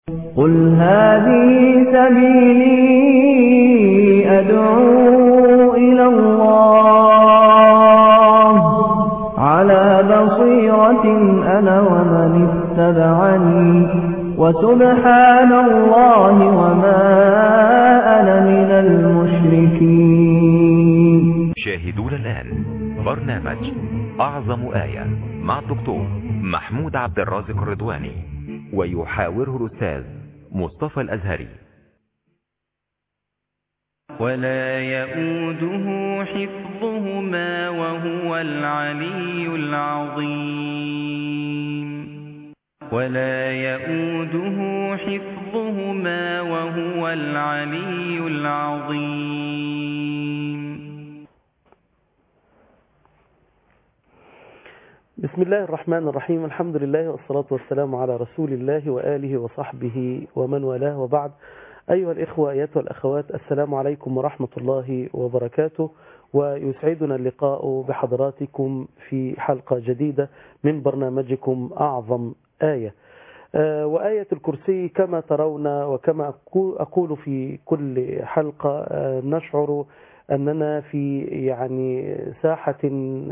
قل هذه سبيلي أدعو إلى الله على بصيرة أنا ومن اتبعني وسبحان الله وما أنا من المشركين شاهدون الآن برنامج أعظم آية مع الدكتور محمود عبد الرازق الرضواني ويحاوره الأستاذ مصطفى الأزهري ولا يؤوده حفظهما وهو العلي العظيم ولا يؤوده حفظهما وهو العلي العظيم بسم الله الرحمن الرحيم الحمد لله والصلاة والسلام على رسول الله وآله وصحبه ومن والاه وبعد أيها الإخوة أيتها الأخوات السلام عليكم ورحمة الله وبركاته ويسعدنا اللقاء بحضراتكم في حلقة جديدة من برنامجكم أعظم آية وآية الكرسي كما ترون وكما أقول في كل حلقة نشعر أننا في يعني ساحة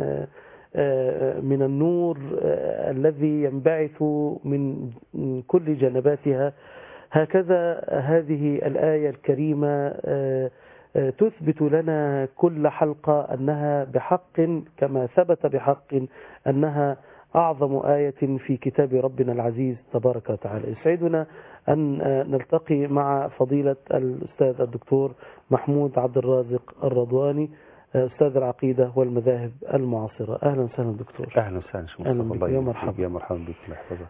من النور الذي ينبعث من كل جنباتها هكذا هذه الآية الكريمة تثبت لنا كل حلقة أنها بحق كما ثبت بحق أنها أعظم آية في كتاب ربنا العزيز تبارك وتعالى يسعدنا أن نلتقي مع فضيلة الأستاذ الدكتور محمود عبد الرازق الرضواني أستاذ العقيدة والمذاهب المعاصرة أهلا وسهلا دكتور أهلا وسهلا شو أهلا مصطفى بك. الله يا يحفظك. مرحبا. يا مرحبا بك الله يحفظك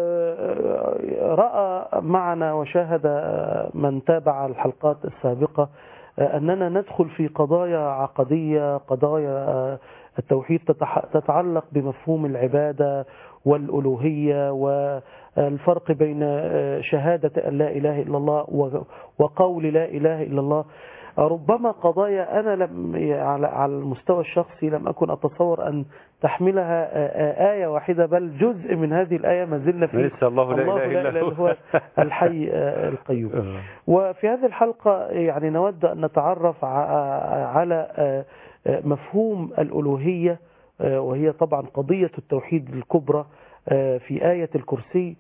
رأى معنا وشاهد من تابع الحلقات السابقة أننا ندخل في قضايا عقدية قضايا التوحيد تتح- تتعلق بمفهوم العبادة والألوهية والفرق بين شهادة أن لا إله إلا الله و- وقول لا إله إلا الله ربما قضايا أنا لم على على المستوى الشخصي لم أكن أتصور أن تحملها آية واحدة بل جزء من هذه الآية ما زلنا فيه ليس الله لا إله إلا هو. هو الحي القيوم وفي هذه الحلقة يعني نود أن نتعرف ع- على مفهوم الألوهية وهي طبعا قضية التوحيد الكبرى في آية الكرسي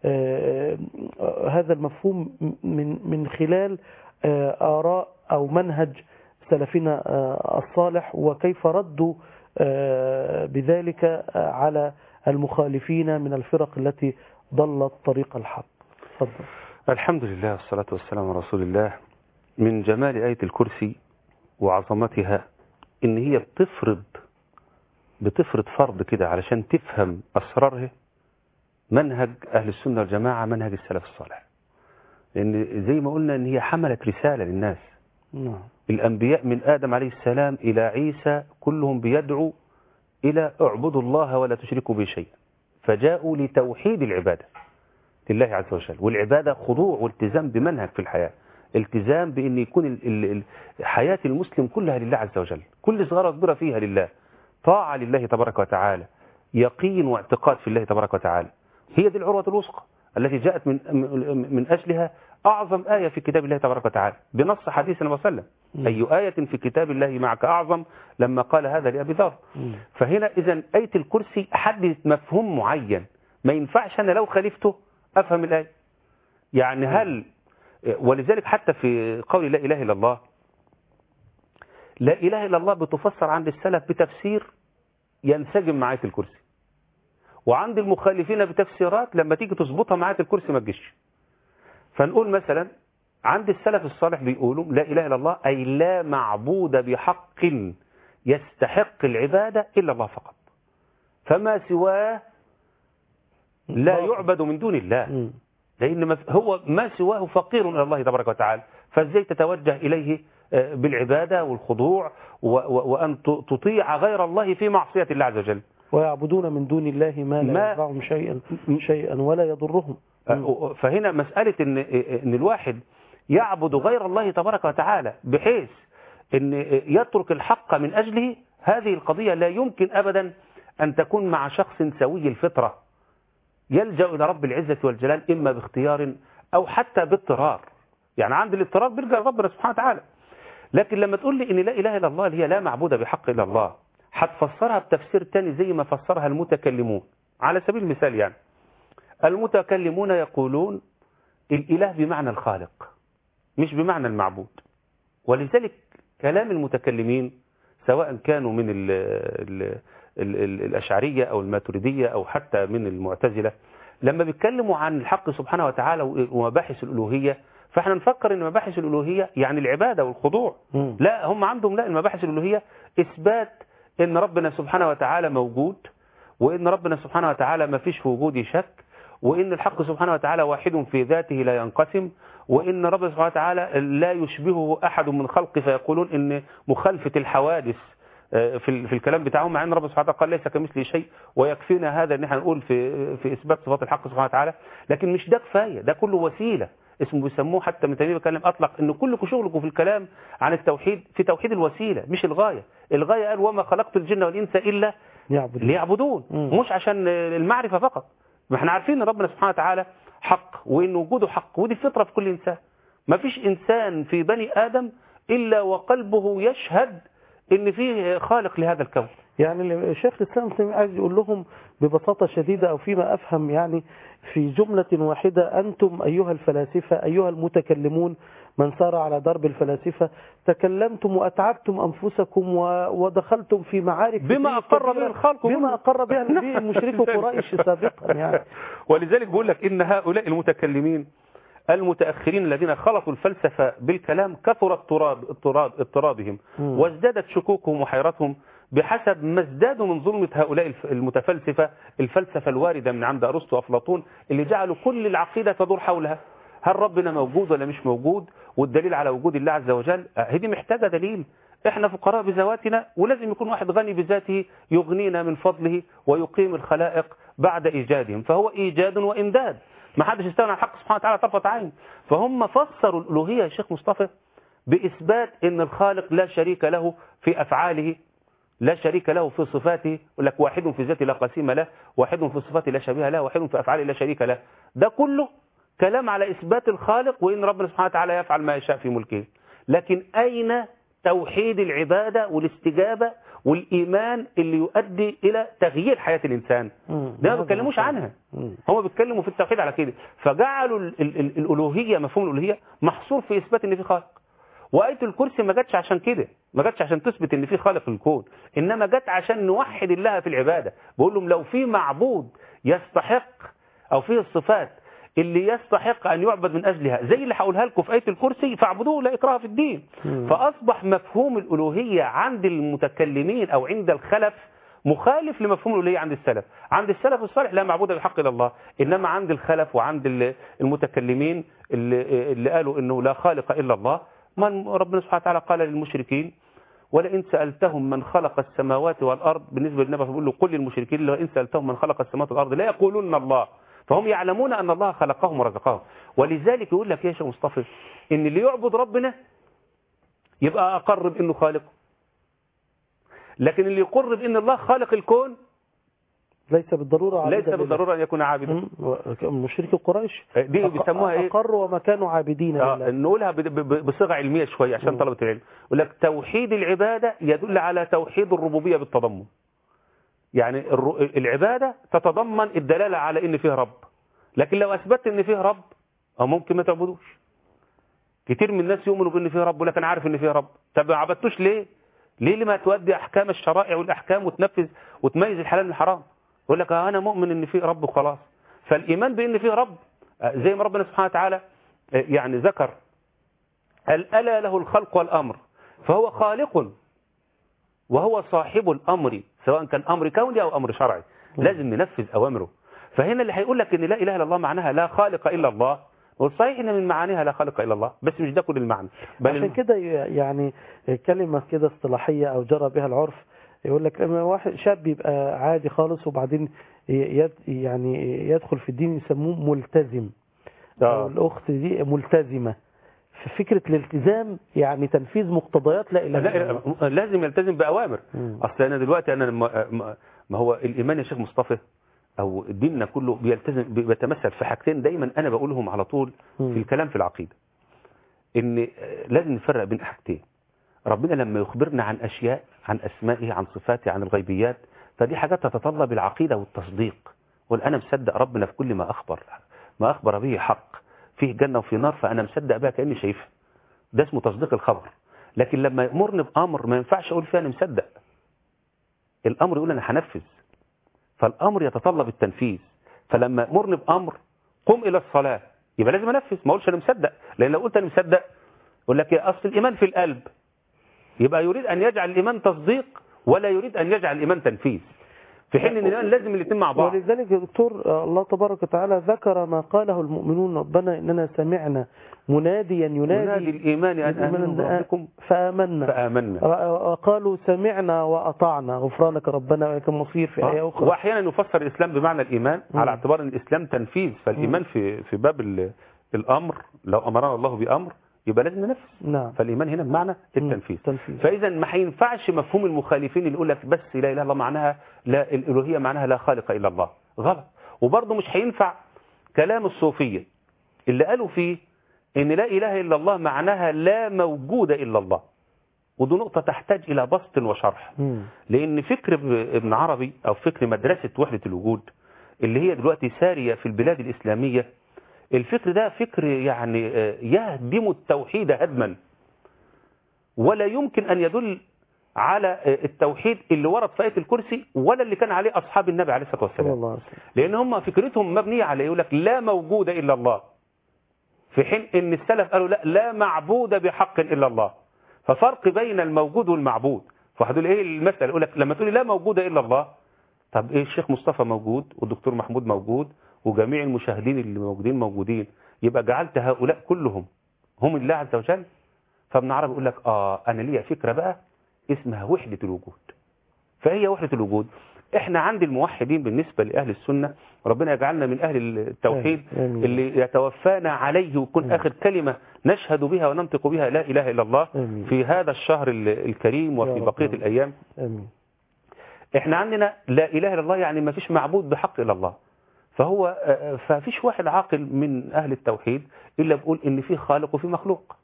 هذا المفهوم من من خلال آراء أو منهج سلفنا الصالح وكيف ردوا بذلك على المخالفين من الفرق التي ضلت طريق الحق تفضل الحمد لله والصلاة والسلام على رسول الله من جمال آية الكرسي وعظمتها إن هي بتفرض بتفرض فرض كده علشان تفهم أسرارها منهج أهل السنة والجماعة منهج السلف الصالح لأن زي ما قلنا إن هي حملت رسالة للناس نعم الأنبياء من آدم عليه السلام إلى عيسى كلهم بيدعوا إلى اعبدوا الله ولا تشركوا به شيئا فجاءوا لتوحيد العبادة لله عز وجل والعبادة خضوع والتزام بمنهج في الحياة التزام بأن يكون ال- ال- ال- حياة المسلم كلها لله عز وجل كل صغيرة وكبيرة فيها لله طاعة لله تبارك وتعالى يقين واعتقاد في الله تبارك وتعالى هي دي العروة الوثقى التي جاءت من من من أجلها أعظم آية في كتاب الله تبارك وتعالى بنص حديث النبي صلى الله عليه وسلم أي آية في كتاب الله معك أعظم لما قال هذا لأبي ذر مم. فهنا إذا آية الكرسي حددت مفهوم معين ما ينفعش أنا لو خالفته أفهم الآية يعني هل ولذلك حتى في قول لا إله إلا الله لا إله إلا الله بتفسر عند السلف بتفسير ينسجم مع آية الكرسي وعند المخالفين بتفسيرات لما تيجي تظبطها مع آية الكرسي ما تجيش فنقول مثلا عند السلف الصالح بيقولوا لا إله إلا الله أي لا معبود بحق يستحق العبادة إلا الله فقط فما سواه لا يعبد من دون الله مم. لأن ما- هو ما سواه فقير إلى الله تبارك وتعالى فازاي تتوجه إليه آه، بالعبادة والخضوع و- و- وأن ت- تطيع غير الله في معصية الله عز وجل ويعبدون من دون الله ما لا ما- ينفعهم شيئا شيئا ولا يضرهم آه، فهنا مسألة إن, إن الواحد يعبد غير الله تبارك وتعالى بحيث أن يترك الحق من أجله هذه القضية لا يمكن أبدا أن تكون مع شخص سوي الفطرة يلجأ إلى رب العزة والجلال إما باختيار أو حتى باضطرار يعني عند الاضطرار بيرجع لربنا سبحانه وتعالى لكن لما تقول لي ان لا اله الا الله اللي هي لا معبود بحق الا الله هتفسرها بتفسير تاني زي ما فسرها المتكلمون على سبيل المثال يعني المتكلمون يقولون الاله بمعنى الخالق مش بمعنى المعبود ولذلك كلام المتكلمين سواء كانوا من ال ال ال ال الأشعرية أو الماتريدية أو حتى من المعتزلة لما بيتكلموا عن الحق سبحانه وتعالى ومباحث الألوهية فاحنا نفكر ان مباحث الألوهية يعني العبادة والخضوع مم. لا هم عندهم لا المباحث الألوهية إثبات ان ربنا سبحانه وتعالى موجود وان ربنا سبحانه وتعالى ما فيش في وجوده شك وان الحق سبحانه وتعالى واحد في ذاته لا ينقسم وان ربنا سبحانه وتعالى لا يشبهه احد من خلقه فيقولون ان مخالفة الحوادث آه، في ال- في الكلام بتاعهم مع ان ربنا سبحانه وتعالى قال ليس كمثله شيء ويكفينا هذا ان احنا نقول في في اثبات صفات الحق سبحانه وتعالى لكن مش ده كفايه ده كله وسيله اسمه بيسموه حتى من تيميه بيتكلم اطلق ان كلكم شغلكم في الكلام عن التوحيد في توحيد الوسيله مش الغايه الغايه قال وما خلقت الجن والانس الا يعبد ليعبدون مم. مش عشان المعرفة فقط ما احنا عارفين ان ربنا سبحانه وتعالى حق وان وجوده حق ودي فطرة في كل انسان ما فيش انسان في بني ادم الا وقلبه يشهد ان فيه خالق لهذا الكون يعني الشيخ الإسلام ابن تيمية عايز يقول لهم ببساطة شديدة أو فيما أفهم يعني في جملة واحدة أنتم أيها الفلاسفة أيها المتكلمون من سار على درب الفلاسفة تكلمتم وأتعبتم أنفسكم و- ودخلتم في معارك بما فكرية أقر به كبيرة الخلق بما كله. أقر به به مشركو قريش سابقا يعني ولذلك بقول لك ان هؤلاء المتكلمين المتأخرين الذين خلطوا الفلسفة بالكلام كثر اضطراب اضطراب اضطرابهم مم. وازدادت شكوكهم وحيرتهم بحسب ما ازدادوا من ظلمة هؤلاء الف- المتفلسفة الفلسفة الواردة من عند أرسطو وأفلاطون اللي جعلوا كل العقيدة تدور حولها هل ربنا موجود ولا مش موجود والدليل على وجود الله عز وجل آه، هذه محتاجة دليل احنا فقراء بذواتنا ولازم يكون واحد غني بذاته يغنينا من فضله ويقيم الخلائق بعد ايجادهم فهو ايجاد وامداد ما حدش استغنى عن الحق سبحانه وتعالى طرفة عين فهم فسروا الالوهيه يا شيخ مصطفى باثبات ان الخالق لا شريك له في افعاله لا شريك له في صفاته يقول لك واحد في ذاته لا قسيم له واحد في صفاته لا شبيه له واحد في افعاله لا شريك له ده كله كلام على اثبات الخالق وان ربنا سبحانه وتعالى يفعل ما يشاء في ملكه لكن اين توحيد العباده والاستجابه والايمان اللي يؤدي الى تغيير حياه الانسان مم. ده ما بيتكلموش عنها مم. هم بيتكلموا في التوحيد على كده فجعلوا ال ال ال الالوهيه مفهوم الالوهيه محصور في اثبات ان في خالق وآية الكرسي ما جاتش عشان كده ما جاتش عشان تثبت ان في خالق الكون انما جت عشان نوحد الله في العباده بقول لهم لو في معبود يستحق او فيه الصفات اللي يستحق ان يعبد من اجلها زي اللي هقولها لكم في آية الكرسي فاعبدوه لا اكراه في الدين مم. فاصبح مفهوم الالوهيه عند المتكلمين او عند الخلف مخالف لمفهوم الالوهيه عند السلف عند السلف الصالح لا معبود بحق الا الله انما عند الخلف وعند ال- المتكلمين اللي, اللي قالوا انه لا خالق الا الله ما ربنا سبحانه وتعالى قال للمشركين ولئن سألتهم من خلق السماوات والأرض بالنسبة للنبي بيقول له قل للمشركين لئن سألتهم من خلق السماوات والأرض لا يقولون الله فهم يعلمون أن الله خلقهم ورزقهم ولذلك يقول لك يا شيخ مصطفى إن اللي يعبد ربنا يبقى أقر بأنه خالقه لكن اللي يقر بأن الله خالق الكون ليس بالضرورة ليس عابدا لله. بالضرورة أن يكون عابدا مم. و- مشرك قريش دي بيسموها إيه أقروا وما كانوا عابدين آه، لله نقولها ب- ب- بصيغه علميه شويه عشان مم. طلبه العلم يقول لك توحيد العباده يدل على توحيد الربوبيه بالتضمن يعني الر- العباده تتضمن الدلاله على ان فيه رب لكن لو اثبتت ان فيه رب أو ممكن ما تعبدوش كتير من الناس يؤمنوا بان فيه رب ولكن عارف ان فيه رب طب ما عبدتوش ليه ليه لما تؤدي احكام الشرائع والاحكام وتنفذ وتميز الحلال من الحرام يقول لك آه انا مؤمن ان فيه رب وخلاص فالايمان بان فيه رب آه، زي ما ربنا سبحانه وتعالى آه، يعني ذكر قال ألا له الخلق والأمر فهو خالق وهو صاحب الأمر سواء كان أمر كوني أو أمر شرعي لازم ننفذ أوامره فهنا اللي هيقول لك إن لا إله إلا الله معناها لا خالق إلا الله والصحيح إن من معانيها لا خالق إلا الله بس مش ده كل المعنى بل عشان الم- كده ي- يعني كلمة كده اصطلاحية أو جرى بها العرف يقول لك لما واحد شاب يبقى عادي خالص وبعدين ي- يد يعني يدخل في الدين يسموه ملتزم أو آه. الأخت دي ملتزمة ففكرة الالتزام يعني تنفيذ مقتضيات لا إله إلا الله لا لازم يلتزم بأوامر مم. أصل أنا دلوقتي أنا ما ما- ما هو الإيمان يا شيخ مصطفى او ديننا كله بيلتزم بيتمثل في حاجتين دايما انا بقولهم على طول مم. في الكلام في العقيده ان آه، لازم نفرق بين حاجتين ربنا لما يخبرنا عن اشياء عن اسمائه عن صفاته عن الغيبيات فدي حاجات تتطلب العقيده والتصديق قول انا مصدق ربنا في كل ما اخبر ما اخبر به حق فيه جنه وفي نار فانا مصدق بها كاني شايفها ده اسمه تصديق الخبر لكن لما يامرني بامر ما ينفعش اقول فيه انا مصدق الامر يقول انا هنفذ فالامر يتطلب التنفيذ فلما يامرني بامر قم الى الصلاه يبقى لازم انفذ ما اقولش انا مصدق لان لو قلت انا مصدق يقول لك يا اصل الايمان في القلب يبقى يريد ان يجعل الايمان تصديق ولا يريد ان يجعل الايمان تنفيذ في حين ان الايمان لازم الاثنين مع بعض ولذلك يا دكتور آه، الله تبارك وتعالى ذكر ما قاله المؤمنون ربنا إننا سمعنا مناديا ينادي ينادي الايمان ان الإيمان امنوا أن- بربكم فآمنا فامنا ر- قالوا سمعنا وأطعنا غفرانك ربنا وإليك المصير في آية أخرى واحيانا يفسر الاسلام بمعنى الايمان مم. على اعتبار ان الاسلام تنفيذ فالايمان في في باب ال- الامر لو امرنا الله بامر يبقى لازم ننفذ نعم فالايمان هنا بمعنى التنفيذ تنفيذ فاذا ما هينفعش مفهوم المخالفين اللي يقول لك بس لا اله الا الله معناها لا الالوهيه معناها لا خالق الا الله غلط وبرضه مش هينفع كلام الصوفيه اللي قالوا فيه ان لا اله الا الله معناها لا موجود الا الله ودي نقطه تحتاج الى بسط وشرح مم. لان فكر ابن عربي او فكر مدرسه وحده الوجود اللي هي دلوقتي ساريه في البلاد الاسلاميه الفكر ده فكر يعني آه، يهدم التوحيد هدما ولا يمكن ان يدل على آه، التوحيد اللي ورد في ايه الكرسي ولا اللي كان عليه اصحاب النبي عليه الصلاه صلى والسلام الله عليه وسلم لان هم فكرتهم مبنيه على يقول لك لا موجود الا الله في حين ان السلف قالوا لا لا معبود بحق الا الله ففرق بين الموجود والمعبود فهدول ايه المساله يقول لك لما تقولي لا موجود الا الله طب ايه الشيخ مصطفى موجود والدكتور محمود موجود وجميع المشاهدين اللي موجودين موجودين يبقى جعلت هؤلاء كلهم هم الله عز وجل فابن عربي يقول لك اه انا ليا فكره بقى اسمها وحده الوجود فهي وحده الوجود احنا عند الموحدين بالنسبه لاهل السنه ربنا يجعلنا من اهل التوحيد آمين. اللي يتوفانا عليه ويكون آمين. اخر كلمه نشهد بها وننطق بها لا اله الا الله آمين. في هذا الشهر ال- الكريم يا وفي رب بقيه آمين. الايام آمين احنا عندنا لا اله الا الله يعني ما فيش معبود بحق الا الله فهو آه، ففيش واحد عاقل من اهل التوحيد الا بيقول ان في خالق وفي مخلوق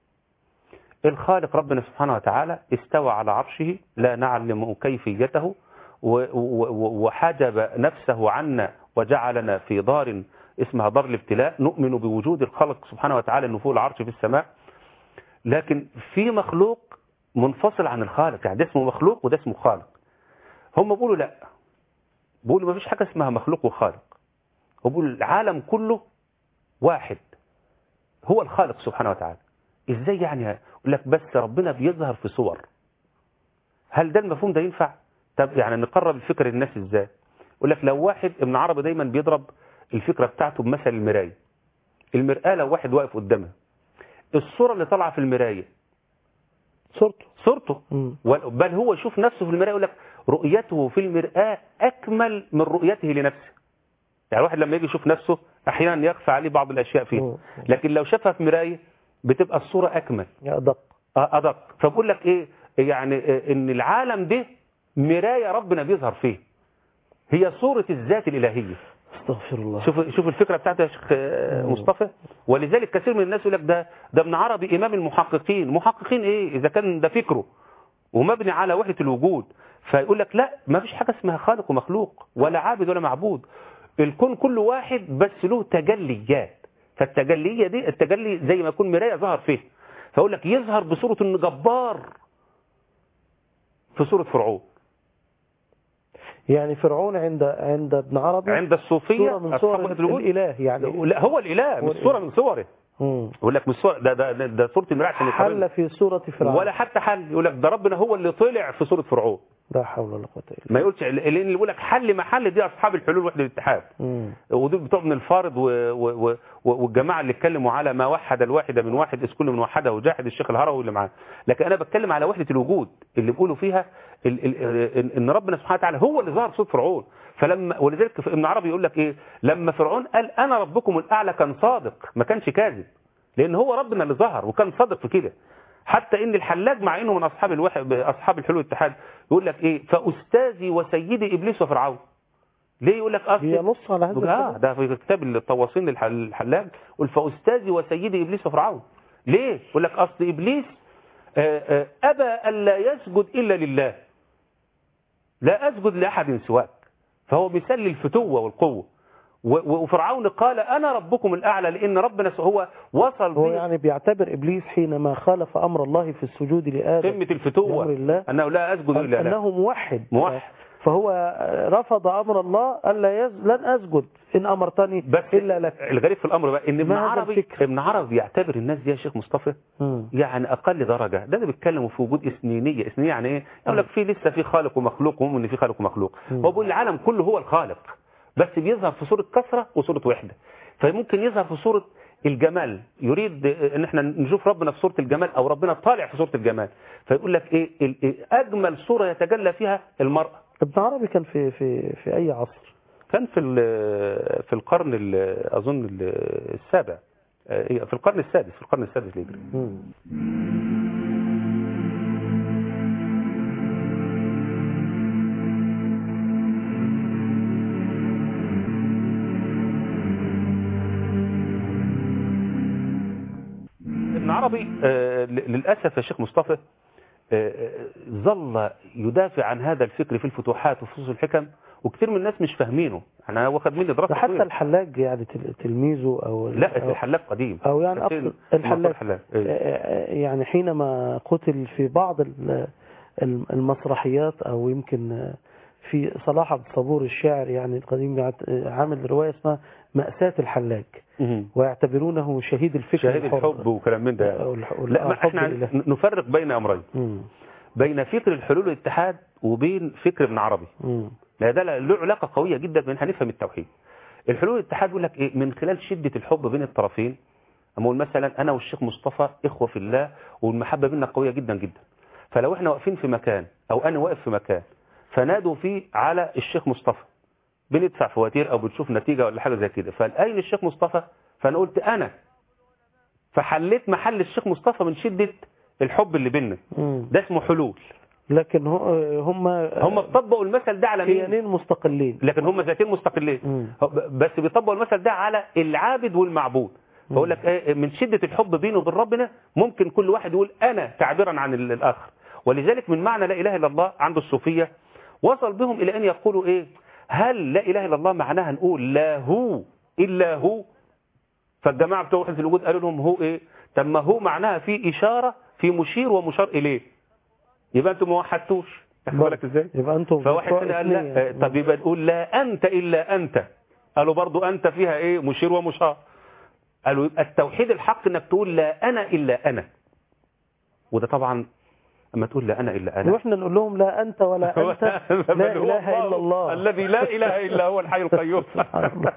الخالق ربنا سبحانه وتعالى استوى على عرشه لا نعلم كيفيته و- و- و- وحجب نفسه عنا وجعلنا في دار اسمها دار الابتلاء نؤمن بوجود الخالق سبحانه وتعالى انه فوق العرش في السماء لكن في مخلوق منفصل عن الخالق يعني ده اسمه مخلوق وده اسمه خالق هم بيقولوا لا بيقولوا ما فيش حاجة اسمها مخلوق وخالق هم بيقولوا العالم كله واحد هو الخالق سبحانه وتعالى ازاي يعني يقول لك بس ربنا بيظهر في صور هل ده المفهوم ده ينفع طب يعني نقرب الفكرة للناس ازاي يقول لك لو واحد ابن عربي دايما بيضرب الفكرة بتاعته بمثل المراية المرآة لو واحد واقف قدامها الصورة اللي طالعة في المراية صورته صورته مم. وال- بل هو يشوف نفسه في المراية يقول لك رؤيته في المرآة أكمل من رؤيته لنفسه يعني الواحد لما يجي يشوف نفسه أحيانا يخفى عليه بعض الأشياء فيه مم. لكن لو شافها في مراية بتبقى الصورة أكمل أدق آه، أدق فبقول لك إيه يعني آه، إن العالم ده مراية ربنا بيظهر فيه هي صورة الذات الإلهية استغفر الله شوف شوف الفكره بتاعته يا شيخ آه، مم. مصطفى ولذلك كثير من الناس يقول لك ده ده ابن عربي امام المحققين محققين ايه اذا كان ده فكره ومبني على وحده الوجود فيقول لك لا ما فيش حاجه اسمها خالق ومخلوق ولا عابد ولا معبود الكون كله واحد بس له تجليات فالتجليه دي التجلي زي ما يكون مرايه ظهر فيه فيقول لك يظهر بصوره انه جبار في صوره فرعون يعني فرعون عند عند ابن عربي عند الصوفيه صورة من أصحاب صور وحدة الوجود الإله يعني لا هو الاله هو مش صوره من صوره مم. يقول لك مش صورة ده ده ده, ده صورة المرأة عشان حل يقابلنا. في صورة فرعون ولا حتى حل يقول لك ده ربنا هو اللي طلع في صورة فرعون لا حول ولا قوة إلا ما يقولش لان اللي يقول لك حل محل دي اصحاب الحلول وحده الاتحاد بالله ودول بتوع ابن الفارض و... و... و... والجماعه اللي اتكلموا على ما وحد الواحد من واحد اذ كل من وحده وجاحد الشيخ الهروي اللي معاه لكن انا بتكلم على وحده الوجود اللي بيقولوا فيها ال... ال... ان ربنا سبحانه وتعالى هو اللي ظهر في صوت فرعون فلما ولذلك ابن عربي يقول لك ايه لما فرعون قال انا ربكم الاعلى كان صادق ما كانش كاذب لان هو ربنا اللي ظهر وكان صادق في كده حتى ان الحلاج مع انه من اصحاب الوحي اصحاب الحلول والاتحاد يقول لك ايه فاستاذي وسيدي ابليس وفرعون ليه يقول لك اصل هي نص على هذا اه الكلام. ده في كتاب الطواسين للح- للحلاج يقول فاستاذي وسيدي ابليس وفرعون ليه يقول لك اصل ابليس آه، آه، ابى الا يسجد الا لله لا اسجد لاحد سواك فهو مثال للفتوه والقوه و- و- وفرعون قال انا ربكم الاعلى لان ربنا س- هو وصل هو به يعني بيعتبر إبليس حينما خالف أمر الله في السجود لآدم قمه الفتوه بأمر الله انه لا اسجد الا له أنه موحد موحد. فهو رفض أمر الله ألا يز... لن أسجد إن أمرتني بس إلا لك الغريب في الامر بقى ان ابن ما هذا عربي الفكر؟ ابن عربي يعتبر الناس دي يا شيخ مصطفى مم. يعني اقل درجه ده اللي بيتكلموا في وجود اثنينيه اثنينيه يعني ايه يقول لك في لسه في خالق ومخلوق وهم ان في خالق ومخلوق مم. هو بيقول العالم كله هو الخالق بس بيظهر في صوره كثره وصوره وحده فممكن يظهر في صوره الجمال يريد ان احنا نشوف ربنا في صوره الجمال او ربنا طالع في صوره الجمال فيقول لك ايه ال- إيه اجمل صوره يتجلى فيها المراه ابن عربي كان في في في أي عصر كان في ال- في القرن ال- اظن ال- السابع آه، في القرن السادس في القرن السادس الهجري مم. ابن عربي آه، ل- للأسف يا شيخ مصطفى آه، آه، ظل يدافع عن هذا الفكر في الفتوحات وفي فصول الحكم وكثير من الناس مش فاهمينه انا واخد مني دراسه حتى طويلة. الحلاج يعني تل- تلميذه أو لا أو, الحلاق قديم أو يعني حسين أقصد منصور الحلاج الحلاق إيه. آه، يعني حينما قتل في بعض ال- الم- المسرحيات أو يمكن آه، في صلاح عبد الصبور الشاعر يعني القديم يعت- آه، عامل رواية اسمها مأساة الحلاج مهم. ويعتبرونه شهيد الفكر شهيد الحر. الحب وكلام من ده أو الح- لا ما الحب احنا الإلهي. نفرق بين امرين مم. بين فكر الحلول والاتحاد وبين فكر ابن عربي مم. لا ده له علاقه قويه جدا بان هنفهم التوحيد الحلول والاتحاد بيقول لك ايه من خلال شده الحب بين الطرفين اما اقول مثلا انا والشيخ مصطفى اخوه في الله والمحبه بيننا قويه جدا جدا فلو احنا واقفين في مكان او انا واقف في مكان فنادوا فيه على الشيخ مصطفى بندفع فواتير او بنشوف نتيجه ولا حاجه زي كده فاين الشيخ مصطفى فانا قلت انا فحليت محل الشيخ مصطفى من شده الحب اللي بيننا مم. ده اسمه حلول لكن هو- هم هم طبقوا المثل ده على مين كيانين مستقلين لكن هم ذاتين مستقلين مم. هو ب- بس بيطبقوا المثل ده على العابد والمعبود بقول لك ايه من شده الحب بينه وبين ربنا ممكن كل واحد يقول انا تعبيرا عن ال- الاخر ولذلك من معنى لا اله الا الله عند الصوفيه وصل بهم الى ان يقولوا ايه هل لا اله الا الله معناها نقول لا هو الا هو فالجماعه بتوع وحده الوجود قالوا لهم هو ايه طب ما هو معناها في اشاره في مشير ومشار اليه يبقى انتم ما وحدتوش واخد بالك ازاي يبقى انتم فواحد بتوع تاني قال اثنين لا يعني. آه، طب يبقى نقول لا أنت إلا أنت قالوا برضو أنت فيها إيه مشير ومشار قالوا يبقى التوحيد الحق إنك تقول لا أنا إلا أنا وده طبعا أما تقول لا أنا إلا أنا واحنا نقول لهم لا انت ولا انت لا بل هو اله الا الله الذي لا إله إلا هو الحي القيوم سبحان الله.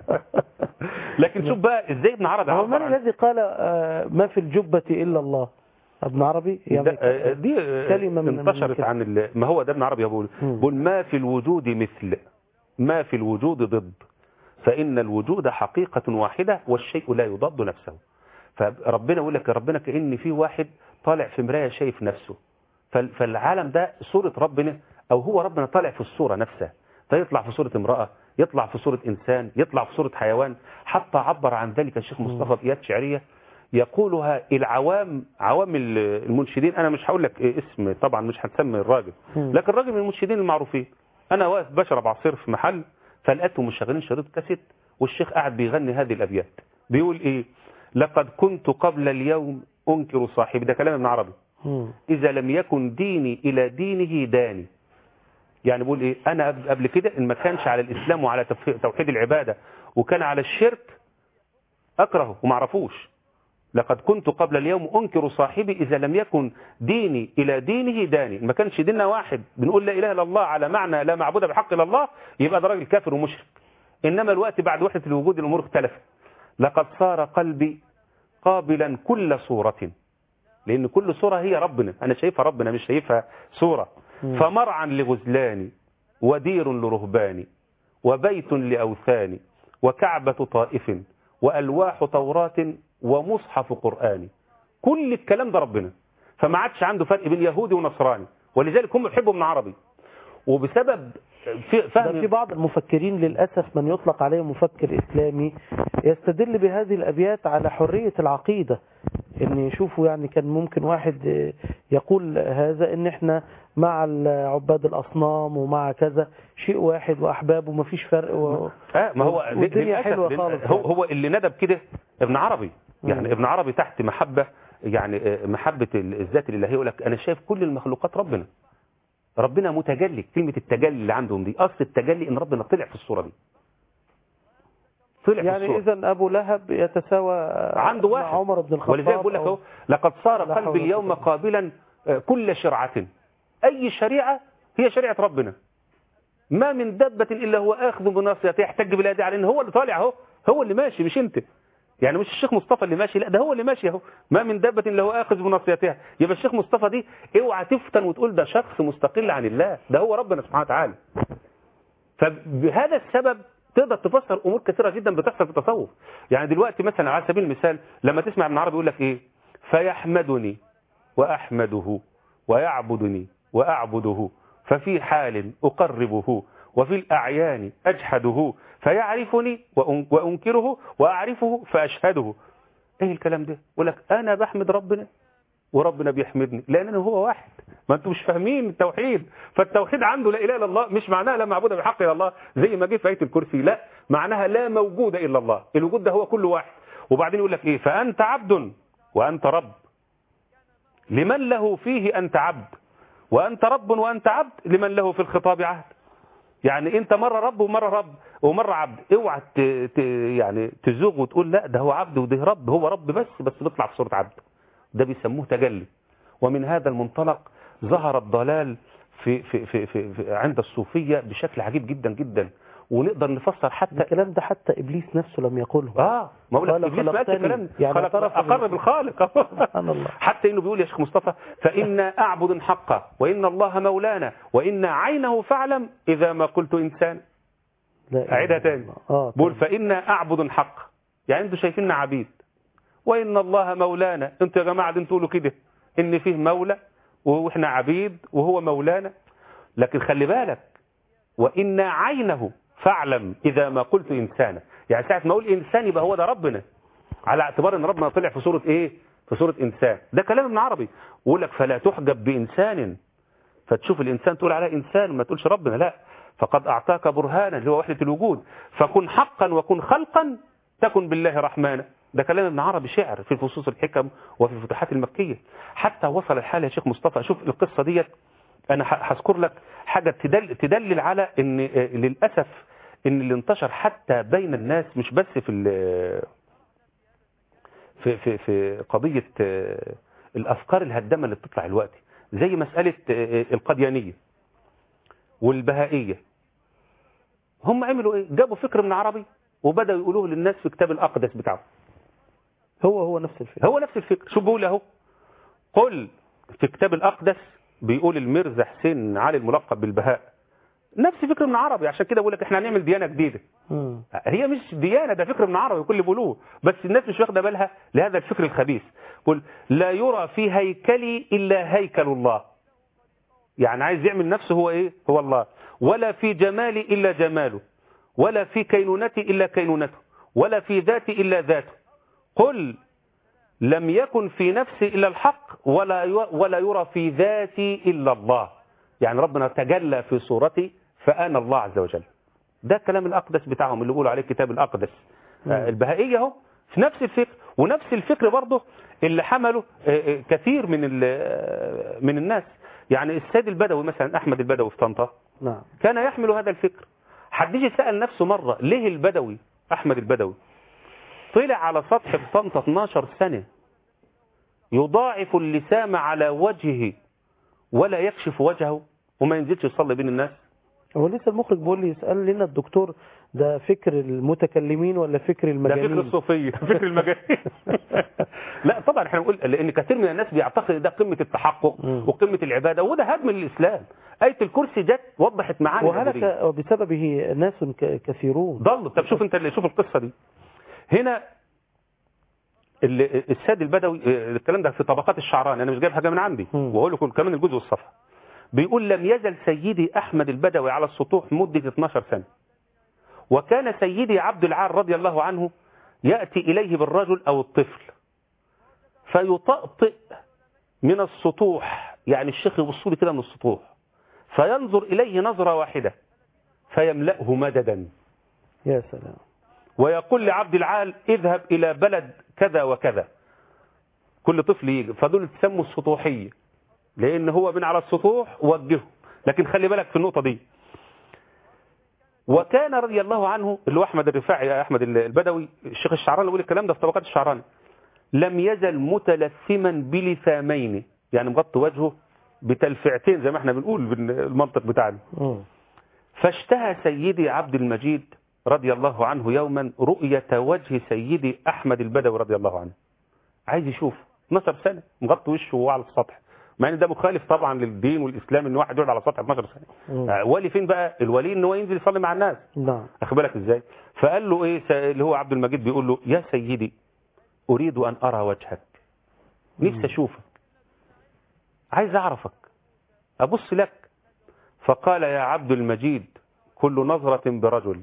لكن شوف بقى إزاي ابن عربي هو عبر من عن- الذي قال آه، ما في الجبة إلا الله ابن عربي ده- يعني آه، دي آه، كلمة من انتشرت من عن ال- ما هو ده ابن عربي بيقول مم. بيقول ما في الوجود مثل ما في الوجود ضد فإن الوجود حقيقة واحدة والشيء لا يضاد نفسه فربنا يقول لك يا ربنا كأن في واحد طالع في مراية شايف نفسه فال- فالعالم ده صورة ربنا أو هو ربنا طالع في الصورة نفسها فيطلع في صورة امرأة يطلع في صورة إنسان يطلع في صورة حيوان حتى عبر عن ذلك الشيخ مصطفى بإيات شعرية يقولها العوام عوام ال- المنشدين أنا مش هقول لك إيه اسم طبعا مش هتسمي الراجل مم. لكن الراجل من المنشدين المعروفين أنا واقف بشرب عصير في محل فلقيتهم مشغلين شريط كاسيت والشيخ قاعد بيغني هذه الأبيات بيقول إيه لقد كنت قبل اليوم أنكر صاحبي ده كلام ابن عربي مم. إذا لم يكن ديني إلى دينه داني يعني بقول إيه أنا قبل- قبل كده إن ما كانش على الإسلام وعلى تف- توحيد العبادة وكان على الشرك أكرهه وما اعرفوش لقد كنت قبل اليوم أنكر صاحبي إذا لم يكن ديني إلى دينه داني ما كانش ديننا واحد بنقول لا إله إلا الله على معنى لا معبود بحق إلا الله يبقى ده راجل كافر ومشرك إنما الوقت بعد وحدة الوجود الأمور اختلفت لقد صار قلبي قابلا كل صورة لأن كل صورة هي ربنا أنا شايفها ربنا مش شايفها صورة مم. فمرعا لغزلان ودير لرهبان وبيت لأوثان وكعبة طائف وألواح توراة ومصحف قرآن كل الكلام ده ربنا فما عادش عنده فرق بين يهودي ونصراني ولذلك هم بيحبوا ابن عربي وبسبب في ده فهم في بعض المفكرين للأسف من يطلق عليه مفكر إسلامي يستدل بهذه الأبيات على حرية العقيدة إن يشوفوا يعني كان ممكن واحد آه، يقول هذا إن إحنا مع ال- عباد الأصنام ومع كذا شيء واحد وأحباب ومفيش فرق و... اه ما هو والدنيا للأسف حلوة لل- خالص هو يعني. هو اللي ندب كده ابن عربي يعني مم. ابن عربي تحت محبة يعني آه، محبة ال- الذات الإلهية يقول لك أنا شايف كل المخلوقات ربنا ربنا متجلي كلمة التجلي اللي عندهم دي أصل التجلي إن ربنا طلع في الصورة دي طلع في يعني الصورة إذا أبو لهب يتساوى عنده مع واحد عمر بن الخطاب ولذلك بقول لك أو- اهو لقد صار لا حول قلبي ولا اليوم قوة. قابلا آه، كل شرعة أي شريعة هي شريعة ربنا ما من دابة إلا هو آخذ بناصيته يحتج بالأداء على إن هو اللي طالع اهو هو اللي ماشي مش أنت يعني مش الشيخ مصطفى اللي ماشي لا ده هو اللي ماشي اهو ما من دابة إلا هو آخذ بناصيتها يبقى الشيخ مصطفى دي اوعى تفتن وتقول ده شخص مستقل عن الله ده هو ربنا سبحانه وتعالى فبهذا السبب تقدر تفسر امور كثيره جدا بتحصل في التصوف يعني دلوقتي مثلا على سبيل المثال لما تسمع ابن عربي يقول لك ايه فيحمدني واحمده ويعبدني واعبده ففي حال اقربه وفي الاعيان اجحده فيعرفني وأن- وانكره واعرفه فاشهده ايه الكلام ده يقول لك انا بحمد ربنا وربنا بيحمدني لان هو واحد ما انتوا مش فاهمين التوحيد فالتوحيد عنده لا اله الا الله مش معناها لا معبود بحق الا الله زي ما جه في ايه الكرسي لا معناها لا موجود الا الله الوجود ده هو كل واحد وبعدين يقول لك ايه فانت عبد وانت رب لمن له فيه انت عبد وانت رب وانت عبد لمن له في الخطاب عهد يعني انت مره رب ومره رب ومره عبد اوعى ت... ت... يعني تزوغ وتقول لا ده هو عبد وده رب هو رب بس بس بيطلع في صوره عبد ده بيسموه تجلي ومن هذا المنطلق ظهر الضلال في في في في, في عند الصوفيه بشكل عجيب جدا جدا ونقدر نفسر حتى الكلام ده حتى إبليس نفسه لم يقوله اه ما اقول لك قال ابليس ما قالش خلقتني. الكلام ده. يعني خلق اعترف اقر بال- بالخالق سبحان الله. حتى انه بيقول يا شيخ مصطفى فانا اعبد حقا وان الله مولانا وان عينه فاعلم اذا ما قلت انسان لا إله اعيدها إلا تاني الله. اه بقول فانا اعبد حقا يعني انتوا شايفيننا عبيد وان الله مولانا انتوا يا جماعه دي انتوا تقولوا كده ان فيه مولى واحنا عبيد وهو مولانا لكن خلي بالك وإن عينه فاعلم إذا ما قلت إنسانا يعني ساعة ما أقول إنسان يبقى هو ده ربنا على اعتبار أن ربنا طلع في صورة إيه في صورة إنسان ده كلام ابن عربي يقول لك فلا تحجب بإنسان فتشوف الإنسان تقول عليه إنسان ما تقولش ربنا لا فقد أعطاك برهانا اللي هو وحدة الوجود فكن حقا وكن خلقا تكن بالله رحمانا ده كلام ابن عربي شعر في فصوص الحكم وفي الفتوحات المكية حتى وصل الحال يا شيخ مصطفى شوف القصة ديت انا ه- هذكر لك حاجة تدل تدلل على ان آه، للأسف ان اللي انتشر حتى بين الناس مش بس في ال- في في في قضية آه، الافكار الهدامة اللي بتطلع دلوقتي زي مسألة آه، القديانية والبهائية هم عملوا ايه جابوا فكر من عربي وبدأوا يقولوه للناس في كتاب الأقدس بتاعه هو هو نفس الفكرة هو نفس الفكر شو بيقول اهو قل في كتاب الأقدس بيقول المرزا حسين علي الملقب بالبهاء نفس فكر ابن عربي عشان كده بقول لك احنا هنعمل ديانة جديدة مم. هي مش ديانة ده فكر ابن عربي كل اللي بيقولوه بس الناس مش واخده بالها لهذا الفكر الخبيث قل لا يرى في هيكلي إلا هيكل الله يعني عايز يعمل نفسه هو ايه هو الله ولا في جمالي إلا جماله ولا في كينونتي إلا كينونته ولا في ذاتي إلا ذاته قل لم يكن في نفسي إلا الحق ولا ي- ولا يرى في ذاتي إلا الله يعني ربنا تجلى في صورتي فأنا الله عز وجل ده كلام الأقدس بتاعهم اللي بيقولوا عليه كتاب الأقدس آه، البهائية اهو في نفس الفكر ونفس الفكر برضه اللي حمله آه، آه، كثير من ال- آه، من الناس يعني السيد البدوي مثلا أحمد البدوي في طنطا نعم كان يحمل هذا الفكر حد يجي سأل نفسه مرة ليه البدوي أحمد البدوي طلع على سطح طنطا 12 سنة يضاعف اللسام على وجهه ولا يكشف وجهه وما ينزلش يصلي بين الناس هو لسه المخرج بيقول لي يسأل لنا الدكتور ده فكر المتكلمين ولا فكر ده المجانين فكر الصوفية فكر المجانين لا طبعا احنا نقول لان كثير من الناس بيعتقد ده قمة التحقق مم. وقمة العبادة وده هدم للإسلام آية الكرسي جت وضحت معاني وهلك العبودية. وبسببه ناس ك- كثيرون ضل طب شوف انت اللي شوف القصة دي هنا ال- الساد البدوي اه، الكلام ده في طبقات الشعراني انا مش جايب حاجة من عندي مم. واقول لكم كمان الجزء والصفحة بيقول لم يزل سيدي أحمد البدوي على السطوح مدة 12 سنة وكان سيدي عبد العال رضي الله عنه يأتي إليه بالرجل أو الطفل فيطأطئ من السطوح يعني الشيخ يبص لي كده من السطوح فينظر إليه نظرة واحدة فيملأه مددا يا سلام ويقول لعبد العال اذهب إلى بلد كذا وكذا كل طفل يجي فدول تسموا السطوحية لأن هو من على السطوح وجهه لكن خلي بالك في النقطة دي وكان رضي الله عنه اللي هو أحمد الرفاعي أحمد البدوي الشيخ الشعراني اللي يقول الكلام ده في طبقات الشعراني لم يزل متلثما بلثامين يعني مغطي وجهه بتلفعتين زي ما احنا بنقول بالمنطق بتاعنا مم. فاشتهى سيدي عبد المجيد رضي الله عنه يوما رؤية وجه سيدي أحمد البدوي رضي الله عنه عايز يشوف 12 سنة مغطي وشه وهو على السطح مع ان ده مخالف طبعا للدين والاسلام ان واحد يقعد على السطح 12 سنه مم. آه، ولي فين بقى الولي ان هو ينزل يصلي مع الناس نعم اخد بالك ازاي فقال له ايه س- اللي هو عبد المجيد بيقول له يا سيدي اريد ان ارى وجهك نفسي اشوفك عايز اعرفك ابص لك فقال يا عبد المجيد كل نظرة برجل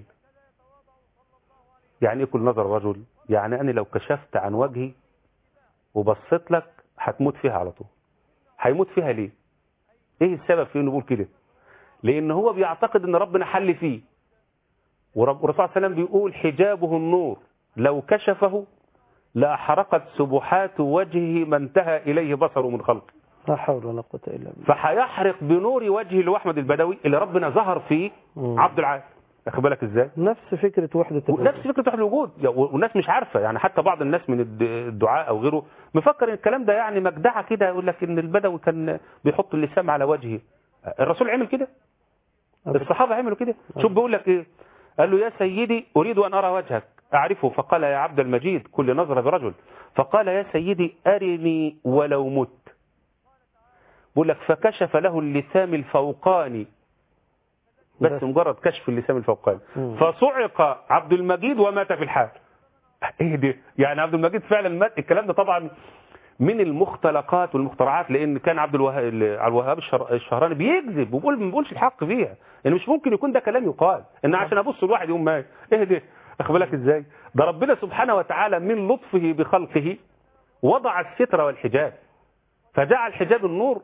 يعني ايه كل نظر رجل يعني انا لو كشفت عن وجهي وبصيت لك هتموت فيها على طول هيموت فيها ليه ايه السبب في انه بيقول كده لان هو بيعتقد ان ربنا حل فيه ورب الرسول صلى الله عليه وسلم بيقول حجابه النور لو كشفه لأحرقت سبحات وجهه ما انتهى إليه بصره من خلقه لا حول ولا قوة إلا بالله فهيحرق بنور وجهه اللي هو أحمد البدوي اللي ربنا ظهر فيه مم. عبد العال واخد بالك ازاي نفس فكرة وحدة الوجود. ونفس فكره وحده الوجود يا- والناس مش عارفه يعني حتى بعض الناس من الد- الدعاء او غيره مفكر ان الكلام ده يعني مجدعه كده يقول لك ان البدوي كان بيحط اللسان على وجهه الرسول عمل كده الصحابه عملوا كده شوف بيقول لك ايه قال له يا سيدي اريد ان ارى وجهك اعرفه فقال يا عبد المجيد كل نظره برجل فقال يا سيدي ارني ولو مت بيقول لك فكشف له اللسام الفوقاني بس بس. مجرد كشف اللسان الفوقاني مم. فصعق عبد المجيد ومات في الحال ايه دي يعني عبد المجيد فعلا مات الكلام ده طبعا من المختلقات والمخترعات لان كان عبد الوهاب عبد الوهاب الشر- الشهراني بيكذب وبيقول ما بيقولش الحق فيها يعني مش ممكن يكون ده كلام يقال ان عشان ابص الواحد يقوم مات ايه ده اخد بالك ازاي ده ربنا سبحانه وتعالى من لطفه بخلقه وضع الستر والحجاب فجعل حجاب النور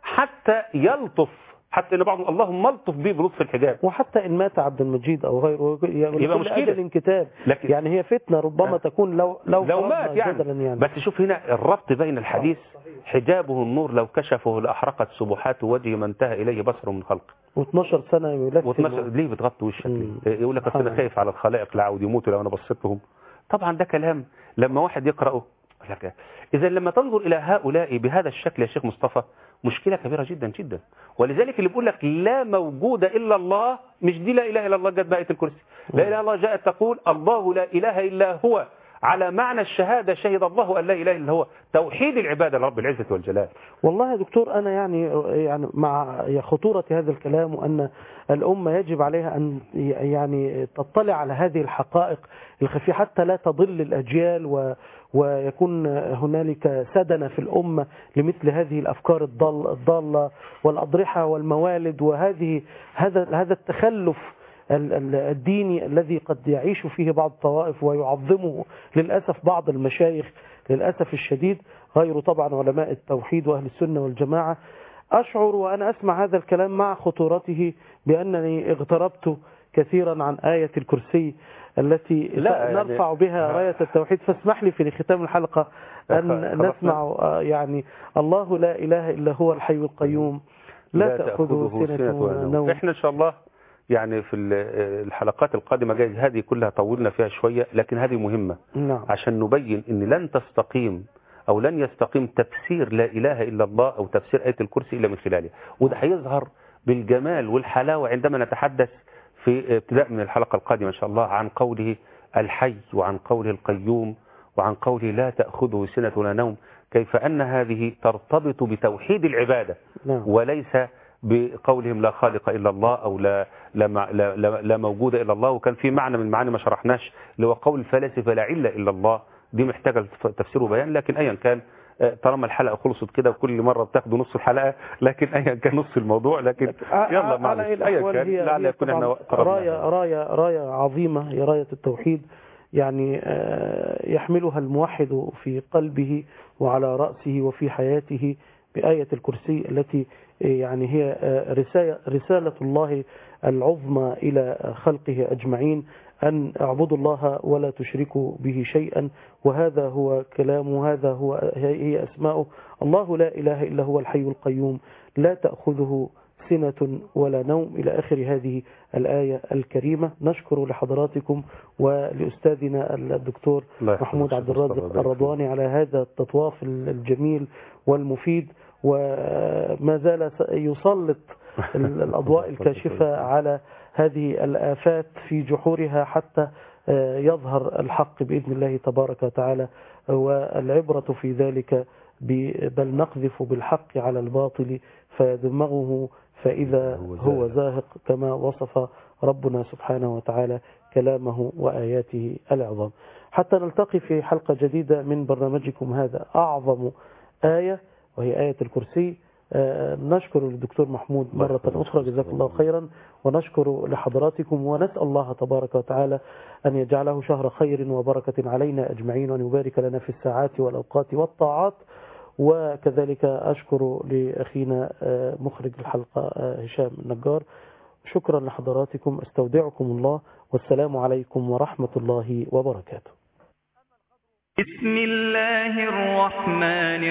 حتى يلطف حتى ان بعضهم اللهم الطف به بلطف الحجاب وحتى إن مات عبد المجيد أو غيره يبقى يبقى مشكلة. أجل انكتاب لكن- يعني هي فتنة ربما آه. تكون لو لو, لو فرضنا مات يعني. جدلا يعني بس شوف هنا الربط بين الحديث حجابه النور لو كشفه لأحرقت سبحات وجه ما انتهى إليه بصره من خلقه و12 سنة يلف واتنشر ليه بتغطي وشك ليه مم. إيه يقول لك أصل انا سبحان خايف على الخلائق لعود يموتوا لو انا بصيت لهم طبعا ده كلام لما واحد يقرأه يقول لك اذا لما تنظر الى هؤلاء بهذا الشكل يا شيخ مصطفى مشكلة كبيرة جدا جدا ولذلك اللي بيقول لك لا موجود الا الله مش دي لا اله الا الله جت بآية الكرسي لا اله الا الله جاءت تقول الله لا اله الا هو على معنى الشهادة شهد الله أن لا إله إلا هو توحيد العبادة لرب العزة والجلال والله يا دكتور أنا يعني يعني مع خطورة هذا الكلام وأن الأمة يجب عليها أن يعني تطلع على هذه الحقائق الخفية حتى لا تضل الأجيال و ويكون هنالك سدنة في الأمة لمثل هذه الأفكار الضال الضالة والأضرحة والموالد وهذه هذا هذا التخلف ال- ال- الديني الذي قد يعيش فيه بعض الطوائف ويعظمه للأسف بعض المشايخ للأسف الشديد غير طبعا علماء التوحيد وأهل السنة والجماعة أشعر وأنا أسمع هذا الكلام مع خطورته بأنني اغتربت كثيرا عن آية الكرسي التي لا، يعني- نرفع بها راية التوحيد فاسمح لي في ختام الحلقة أن خلاص. نسمع آه، يعني الله لا إله إلا هو الحي القيوم لا, تأخذه سنة ولا نوم احنا ان شاء الله يعني في ال- الحلقات القادمة جايز هذه كلها طولنا فيها شوية لكن هذه مهمة نعم عشان نبين ان لن تستقيم او لن يستقيم تفسير لا اله الا الله او تفسير آية الكرسي الا من خلاله وده هيظهر بالجمال والحلاوة عندما نتحدث في ابتداء من الحلقة القادمة ان شاء الله عن قوله الحي وعن قوله القيوم وعن قوله لا تأخذه سنة ولا نوم كيف أن هذه ترتبط بتوحيد العبادة نعم وليس بقولهم لا خالق إلا الله أو لا لا, مع- لا, لا, لا موجود إلا الله وكان في معنى من المعاني ما شرحناش اللي هو قول الفلاسفة لا علة إلا الله دي محتاجة تفسير وبيان لكن أيا كان آه، طالما الحلقة خلصت كده وكل مرة بتاخدوا نص الحلقة لكن أيا كان نص الموضوع لكن يلا على معلش أي أيا الأحوال كان هي لعل هي يكون احنا طبعاً قربنا. راية راية راية عظيمة هي راية التوحيد يعني آه، يحملها الموحد في قلبه وعلى رأسه وفي حياته بآية الكرسي التي آه، يعني هي آه، رسالة, رسالة الله العظمى إلى خلقه أجمعين أن اعبدوا الله ولا تشركوا به شيئا وهذا هو كلامه هذا هو هي أسماؤه الله لا إله إلا هو الحي القيوم لا تأخذه سنة ولا نوم إلى آخر هذه الآية الكريمة نشكر لحضراتكم ولأستاذنا الدكتور الله يحفظك محمود شيخ عبد مصطفى، الرازق بارك فيك. الرضواني على هذا التطواف الجميل والمفيد وما زال يسلط ال- الأضواء الكاشفة على هذه الآفات في جحورها حتى آه، يظهر الحق بإذن الله تبارك وتعالى والعبرة في ذلك ب- بل نقذف بالحق على الباطل فيدمغه فإذا هو زاهق كما وصف ربنا سبحانه وتعالى كلامه وآياته العظام حتى نلتقي في حلقة جديدة من برنامجكم هذا أعظم آية وهي آية الكرسي آه، نشكر الدكتور محمود الله مرة يحفظك. أخرى جزاك الله خيرا ونشكر لحضراتكم ونسأل الله تبارك وتعالى أن يجعله شهر خير وبركة علينا أجمعين وأن يبارك لنا في الساعات والأوقات والطاعات وكذلك أشكر لأخينا آه، مخرج الحلقة آه، هشام النجار شكرا لحضراتكم استودعكم الله والسلام عليكم ورحمة الله وبركاته بسم الله الرحمن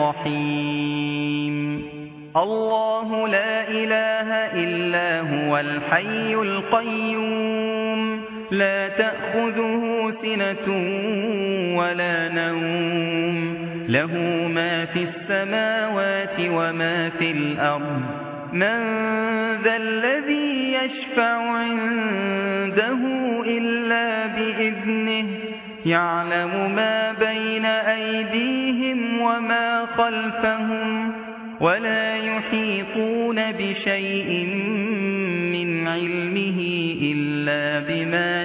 الرحيم الله لا إله إلا هو الحي القيوم لا تأخذه سنة ولا نوم له ما في السماوات وما في الأرض من ذا الذي يشفع عنده إلا بإذنه يعلم ما بين أيديهم وما خلفهم ولا يحيطون بشيء من علمه إلا بما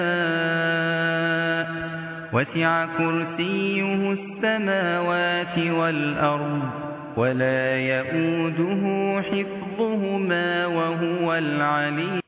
شاء وسع كرسيه السماوات والأرض ولا يؤوده حفظهما وهو العلي